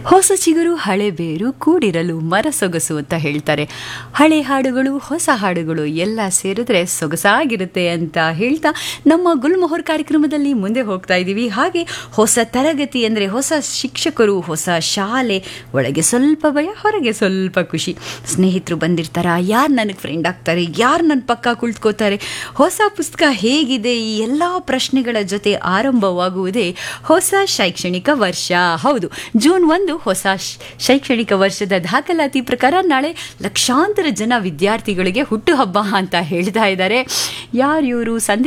ಹೊಸ ಚಿಗುರು ಹಳೆ ಬೇರು ಕೂಡಿರಲು ಮರ ಸೊಗಸು ಅಂತ ಹೇಳ್ತಾರೆ ಹಳೆ ಹಾಡುಗಳು ಹೊಸ ಹಾಡುಗಳು ಎಲ್ಲ ಸೇರಿದ್ರೆ ಸೊಗಸಾಗಿರುತ್ತೆ ಅಂತ ಹೇಳ್ತಾ ನಮ್ಮ ಗುಲ್ಮೊಹರ್ ಕಾರ್ಯಕ್ರಮದಲ್ಲಿ ಮುಂದೆ ಹೋಗ್ತಾ ಇದ್ದೀವಿ ಹಾಗೆ ಹೊಸ ತರಗತಿ ಅಂದರೆ ಹೊಸ ಶಿಕ್ಷಕರು ಹೊಸ ಶಾಲೆ ಒಳಗೆ ಸ್ವಲ್ಪ ಭಯ ಹೊರಗೆ ಸ್ವಲ್ಪ ಖುಷಿ ಸ್ನೇಹಿತರು ಬಂದಿರ್ತಾರ ಯಾರು ನನಗೆ ಫ್ರೆಂಡ್ ಆಗ್ತಾರೆ ಯಾರು ನನ್ನ ಪಕ್ಕ ಕುಳಿತುಕೋತಾರೆ ಹೊಸ ಪುಸ್ತಕ ಹೇಗಿದೆ ಈ ಎಲ್ಲ ಪ್ರಶ್ನೆಗಳ ಜೊತೆ ಆರಂಭವಾಗುವುದೇ ಹೊಸ ಶೈಕ್ಷಣಿಕ ವರ್ಷ ಹೌದು ಜೂನ್ ಒಂದು ಹೊಸ ಶೈಕ್ಷಣಿಕ ವರ್ಷದ ದಾಖಲಾತಿ ಪ್ರಕಾರ ನಾಳೆ ಲಕ್ಷಾಂತರ ಜನ ವಿದ್ಯಾರ್ಥಿಗಳಿಗೆ ಹುಟ್ಟುಹಬ್ಬ ಅಂತ ಹೇಳ್ತಾ ಇದ್ದಾರೆ ಯಾರು ಇವರು